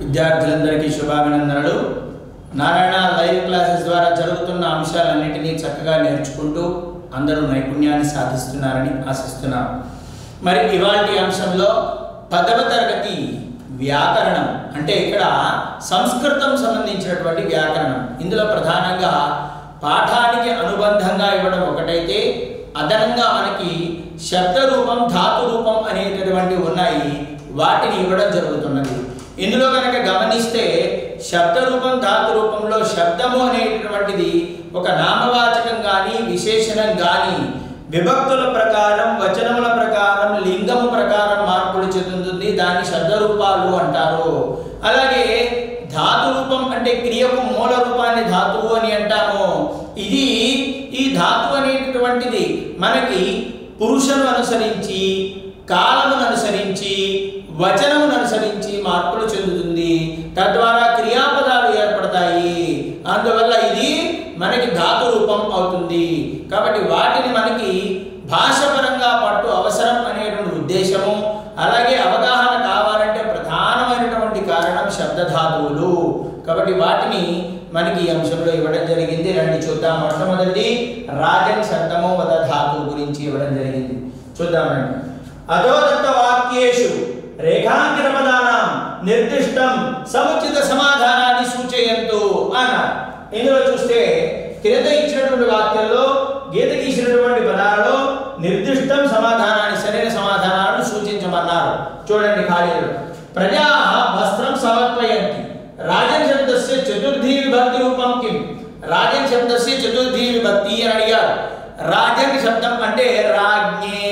విద్యార్థులందరికీ శుభాభినందనలు Narayana live classes ద్వారా జరుగుతున్న అంశాలన్నింటినీ చక్కగా నేర్చుకుంటూ అందరూ నైపుణ్యాన్ని సాధిస్తున్నారని ఆశిస్తున్నాను మరి ఇవాటి అంశంలో పదవ తరగతి వ్యాకరణం అంటే ఇక్కడ సంస్కృతం సంబంధించినటువంటి వ్యాకరణం ఇందులో ప్రధానంగా పాఠానికి అనుబంధంగా ఇవ్వడం ఒకటైతే అదనంగా మనకి శబ్ద రూపం ధాతు రూపం అనేటటువంటివి ఉన్నాయి వాటిని ఇవ్వడం జరుగుతున్నది ఇందులో కనుక గమనిస్తే శబ్ద రూపం ధాతు రూపంలో శబ్దము అనేటటువంటిది ఒక నామవాచకం కానీ విశేషణం కానీ విభక్తుల ప్రకారం వచనముల ప్రకారం లింగము ప్రకారం మార్పులు చెందుతుంది దాన్ని శబ్ద రూపాలు అంటారు అలాగే ధాతు రూపం అంటే క్రియకు మూల రూపాన్ని ధాతువు అని అంటాము ఇది ఈ ధాతు అనేటటువంటిది మనకి పురుషను అనుసరించి కాలమును అనుసరించి వచనమును అనుసరించి మార్పులు చెందుతుంది తద్వారా క్రియాపదాలు ఏర్పడతాయి అందువల్ల ఇది మనకి ధాతు రూపం అవుతుంది కాబట్టి వాటిని మనకి భాషపరంగా పట్టు అవసరం అనేటువంటి ఉద్దేశము అలాగే అవగాహన కావాలంటే ప్రధానమైనటువంటి కారణం శబ్దధాతువులు కాబట్టి వాటిని మనకి ఈ అంశంలో ఇవ్వడం జరిగింది రండి చూద్దాం మొట్టమొదటిది రాజన్ శబ్దము వద ధాతువు గురించి ఇవ్వడం జరిగింది చూద్దామండి అధోదత్త వాక్యేషు రేఖాంకిత పదానం నిర్దిష్టం సముచిత సమాధానాన్ని సూచయంతు అన్నారు ఇందులో చూస్తే కింద ఇచ్చినటువంటి వాక్యంలో గీత గీసినటువంటి పదాలలో నిర్దిష్టం సమాధానాన్ని సరైన సమాధానాలను సూచించమన్నారు చూడండి ఖాళీలు ప్రజా వస్త్రం సమర్పయంతి రాజన్ శబ్దస్య చతుర్థి విభక్తి రూపం కిం రాజన్ శబ్దస్య చతుర్థి విభక్తి అని అడిగారు రాజన్ శబ్దం అంటే రాజ్ఞే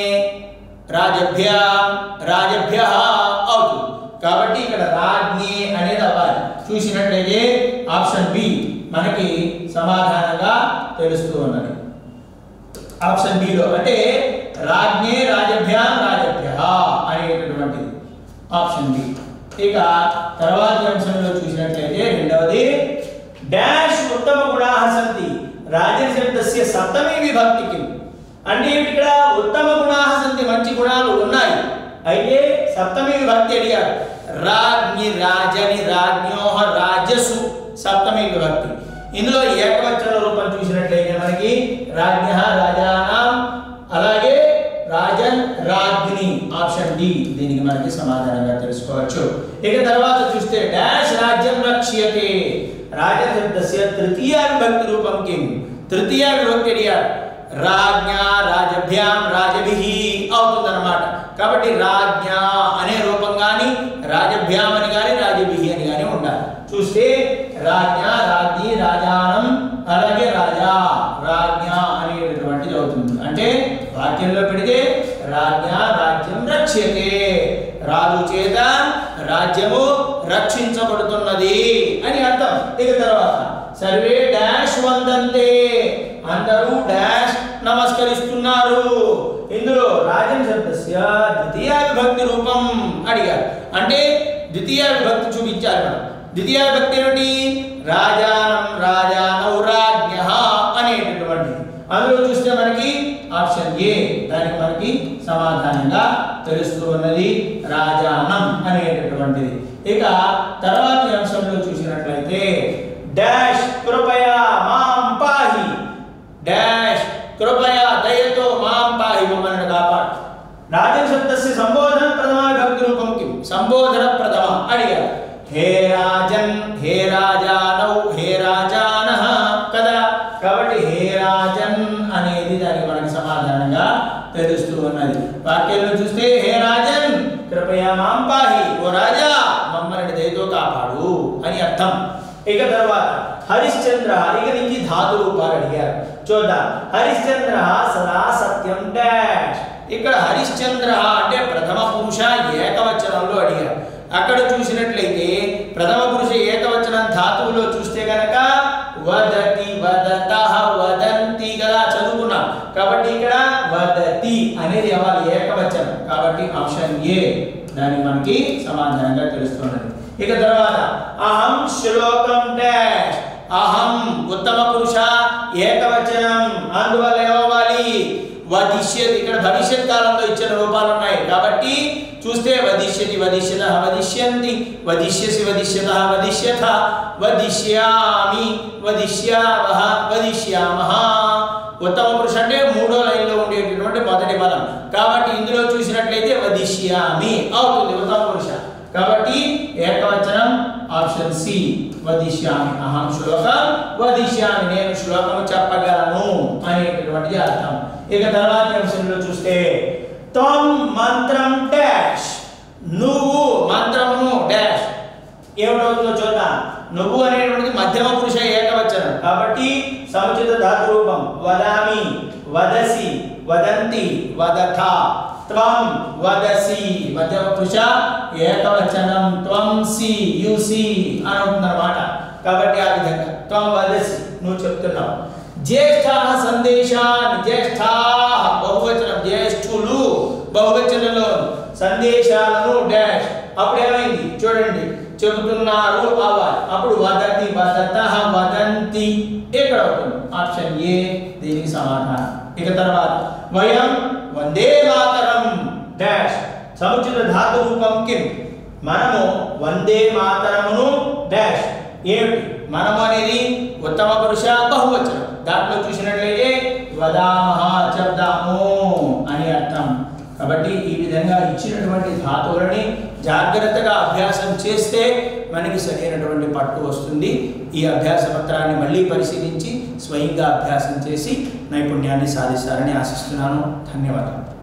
రాజభ్య రాజభ్య అవుతుంది కాబట్టి ఇక్కడ రాజ్ఞి అనేది అవ్వాలి చూసినట్లయితే ఆప్షన్ బి మనకి సమాధానంగా తెలుస్తూ ఉన్నది ఆప్షన్ బిలో అంటే రాజ్ఞే రాజభ్య రాజభ్య అనేటటువంటిది ఆప్షన్ బి ఇక తర్వాతి అంశంలో చూసినట్లయితే రెండవది డాష్ ఉత్తమ గుణా సంతి రాజన్ శబ్దస్య సప్తమి విభక్తికి అంటే ఇక్కడ ఉత్తమ గుణా సంతి మంచి గుణాలు ఉన్నాయి అయితే సప్తమి విభక్తి అడిగారు రాజ్ఞి రాజని రాజ్ఞోహ రాజసు సప్తమి విభక్తి ఇందులో ఏకవచన రూపం చూసినట్లయితే మనకి రాజ్ఞ రాజానాం అలాగే రాజన్ రాజ్ఞి ఆప్షన్ డి దీనికి మనకి సమాధానంగా తెలుసుకోవచ్చు ఇక తర్వాత చూస్తే డాష్ రాజ్యం రక్ష్యతే రాజన్ శబ్దస్య తృతీయ విభక్తి రూపం కిం తృతీయ విభక్తి అడిగారు రాజ్ఞ రాజభ్యాం రాజభిహి అవుతుందన్నమాట కాబట్టి రాజ్ఞ అనే రూపం కానీ రాజభ్యాం అని కానీ రాజభిహి అని కానీ ఉండాలి చూస్తే రాజ్ఞ రాజ్ఞి రాజానం అలాగే రాజా రాజ్ఞ అనేటటువంటిది అవుతుంది అంటే వాక్యంలో పెడితే రాజ్ఞ రాజ్యం రక్ష్యతే రాజు చేత రాజ్యము రక్షించబడుతున్నది అని అర్థం ఇక తర్వాత సర్వే డాష్ వందంతే అందరూ డాష్ నమస్కరిస్తున్నారు ఇందులో రాజన్ శబ్దస్య ద్వితీయ విభక్తి రూపం అడిగారు అంటే ద్వితీయ విభక్తి చూపించాలి మనం ద్వితీయ విభక్తి ఏమిటి రాజానం రాజానౌ రాజ్ఞ అనేటటువంటిది అందులో చూస్తే మనకి ఆప్షన్ ఏ దానికి మనకి సమాధానంగా తెలుస్తూ ఉన్నది రాజానం అనేటటువంటిది ఇక తర్వాతి అంశంలో చూసినట్లయితే డాష్ కృపయా మాం పాహి డాష్ కృపయా దయతో మాం పాహి మమ్మల్ని కాపాడు రాజన్ శబ్దస్య సంబోధన ప్రథమ విభక్తి రూపం కిం సంబోధన ప్రథమ అడిగారు హే రాజన్ హే రాజానౌ హే రాజానః కదా కాబట్టి హే రాజన్ అనేది దానికి మనకి సమాధానంగా తెలుస్తూ ఉన్నది వాక్యంలో చూస్తే హే రాజన్ కృపయా మాం పాహి ఓ రాజా మమ్మల్ని దయతో కాపాడు అని అర్థం ఇక తర్వాత హరిశ్చంద్ర ఇక నుంచి ధాతు రూపాలు అడిగారు చూద్దాం హరిశ్చంద్ర సదా సత్యం డాష్ ఇక్కడ హరిశ్చంద్ర అంటే ప్రథమ పురుష ఏకవచనంలో అడిగారు అక్కడ చూసినట్లయితే ప్రథమ పురుష ఏకవచనం ధాతువులో చూస్తే గనక వదతి వదత వదంతి కదా చదువుకున్నాం కాబట్టి ఇక్కడ వదతి అనేది అవ్వాలి ఏకవచనం కాబట్టి ఆప్షన్ ఏ దానికి మనకి సమాధానంగా తెలుస్తున్నది ఇక తర్వాత అహం శ్లోకం డాష్ అహం ఉత్తమ పురుష ఏకవచనం అందువల్ల ఏమవ్వాలి వదిష్యత్ ఇక్కడ భవిష్యత్ కాలంలో ఇచ్చిన రూపాలు ఉన్నాయి కాబట్టి చూసి చూస్తే వదిష్యతి వదిష్యత వదిష్యంతి వదిష్యసి వదిష్యత వదిష్యథ వదిష్యామి వదిష్యావహ వదిష్యామహ ఉత్తమ పురుష అంటే మూడో లైన్లో ఉండేటటువంటి మొదటి పదం కాబట్టి ఇందులో చూసినట్లయితే వదిష్యామి అవుతుంది ఉత్తమ పురుష కాబట్టి ఏకవచనం ఆప్షన్ సి వదిష్యామి అహం శ్లోకం వదిష్యామి నేను శ్లోకం చెప్పగలను అనేటటువంటిది అర్థం ఇక తర్వాత అంశంలో చూస్తే త్వం మంత్రం డాష్ నువ్వు మంత్రమును డాష్ ఏమిటవుతుందో చూద్దాం నువ్వు అనేటువంటిది మధ్యమ పురుష ఏకవచనం కాబట్టి సముచిత ధాతు రూపం వదామి వదసి వదంతి వదథ త్వం వదసి మధ్యమ పురుష ఏకవచనం త్వం సి యుసి అని ఉంటుందన్నమాట కాబట్టి ఆ విధంగా త్వం వదసి నువ్వు చెప్తున్నావు జ్యేష్ఠ సందేశాన్ని జ్యేష్ఠ బహువచనం జ్యేష్ఠులు బహువచనంలో సందేశాలను డాష్ అప్పుడు ఏమైంది చూడండి చెబుతున్నారు అవ్వాలి అప్పుడు వదంతి వదత వదంతి ఇక్కడ అవుతుంది ఆప్షన్ ఏ దీనికి సమాధానం ఇక తర్వాత వయం వందే మాతరం డాష్ సముచిత ధాతు రూపం కిం మనము వందే మాతరమును డాష్ ఏమిటి మనము అనేది ఉత్తమ పురుష బహువచనం దాంట్లో చూసినట్లయితే వదామహ చెప్దాము అని అర్థం కాబట్టి ఈ విధంగా ఇచ్చినటువంటి ధాతువులని జాగ్రత్తగా అభ్యాసం చేస్తే మనకి సరైనటువంటి పట్టు వస్తుంది ఈ అభ్యాస పత్రాన్ని మళ్ళీ పరిశీలించి స్వయంగా అభ్యాసం చేసి నైపుణ్యాన్ని సాధిస్తారని ఆశిస్తున్నాను ధన్యవాదాలు